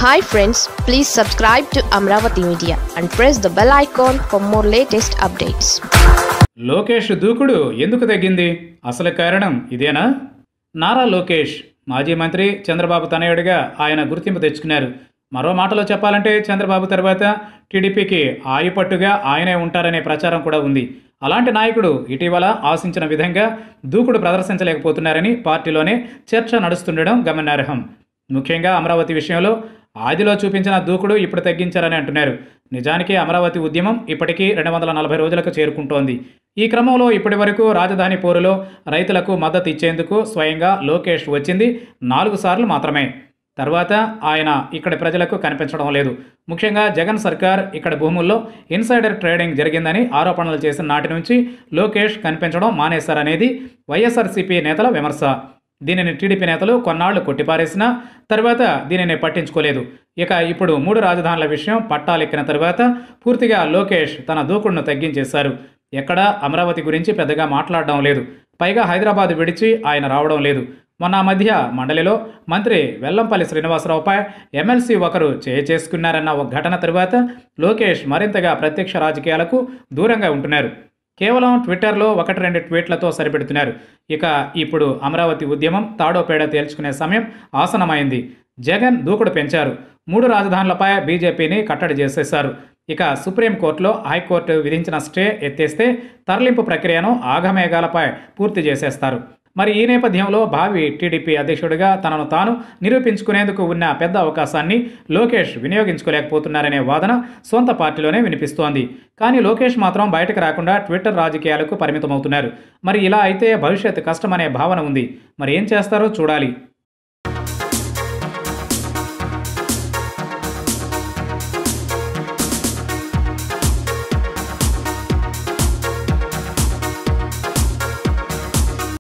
hi friends please subscribe to Amaravati media and press the bell icon for more latest updates Lokesh దూకుడు ఎందుకు తగ్గింది అసలు కారణం ఇదేనా నారా లోకేష్ మాజీ మంత్రి చంద్రబాబు తనయుడిగా ఆయన గుర్తింపు తెచ్చుకున్నారు మరో మాటలో చెప్పాలంటే చంద్రబాబు తర్వాత టీడీపీకి ఆయుపట్టుగా ఆయనే ఉంటారనే ప్రచారం కూడా ఉంది అలాంటి నాయకుడు ఇటీవల ఆశించిన విధంగా దూకుడు ప్రదర్శించలేకపోతున్నారని పార్టీలోనే చర్చ నడుస్తుండడం గమనార్హం ముఖ్యంగా అమరావతి విషయంలో ఆదిలో చూపించిన దూకుడు ఇప్పుడు తగ్గించారని అంటున్నారు నిజానికి అమరావతి ఉద్యమం ఇప్పటికీ రెండు వందల నలభై రోజులకు చేరుకుంటోంది ఈ క్రమంలో ఇప్పటి వరకు రాజధాని పోరులో రైతులకు మద్దతు ఇచ్చేందుకు స్వయంగా లోకేష్ వచ్చింది నాలుగు సార్లు మాత్రమే తర్వాత ఆయన ఇక్కడి ప్రజలకు కనిపించడం లేదు ముఖ్యంగా జగన్ సర్కార్ ఇక్కడ భూముల్లో ఇన్సైడర్ ట్రేడింగ్ జరిగిందని ఆరోపణలు చేసిన నాటి నుంచి లోకేష్ కనిపించడం మానేశారనేది వైఎస్ఆర్సీపీ నేతల విమర్శ దీనిని టీడీపీ నేతలు కొన్నాళ్లు కొట్టిపారేసినా తర్వాత దీనిని పట్టించుకోలేదు ఇక ఇప్పుడు మూడు రాజధానుల విషయం పట్టాలెక్కిన తర్వాత పూర్తిగా లోకేష్ తన దూకుడును తగ్గించేశారు ఎక్కడా అమరావతి గురించి పెద్దగా మాట్లాడడం లేదు పైగా హైదరాబాద్ విడిచి ఆయన రావడం లేదు మొన్న ఆ మధ్య మండలిలో మంత్రి వెల్లంపల్లి శ్రీనివాసరావుపై ఎమ్మెల్సీ ఒకరు చేసుకున్నారన్న ఒక ఘటన తరువాత లోకేష్ మరింతగా ప్రత్యక్ష రాజకీయాలకు దూరంగా ఉంటున్నారు కేవలం ట్విట్టర్లో ఒకటి రెండు ట్వీట్లతో సరిపెడుతున్నారు ఇక ఇప్పుడు అమరావతి ఉద్యమం తాడో పేడ తేల్చుకునే సమయం ఆసనమైంది జగన్ దూకుడు పెంచారు మూడు రాజధానులపై బీజేపీని కట్టడి చేసేశారు ఇక సుప్రీంకోర్టులో హైకోర్టు విధించిన స్టే ఎత్తేస్తే తరలింపు ప్రక్రియను ఆగమేఘాలపై పూర్తి చేసేస్తారు మరి ఈ నేపథ్యంలో భావి టీడీపీ అధ్యక్షుడిగా తనను తాను నిరూపించుకునేందుకు ఉన్న పెద్ద అవకాశాన్ని లోకేష్ వినియోగించుకోలేకపోతున్నారనే వాదన సొంత పార్టీలోనే వినిపిస్తోంది కానీ లోకేష్ మాత్రం బయటకు రాకుండా ట్విట్టర్ రాజకీయాలకు పరిమితమవుతున్నారు మరి ఇలా అయితే భవిష్యత్ కష్టమనే భావన ఉంది మరి ఏం చేస్తారో చూడాలి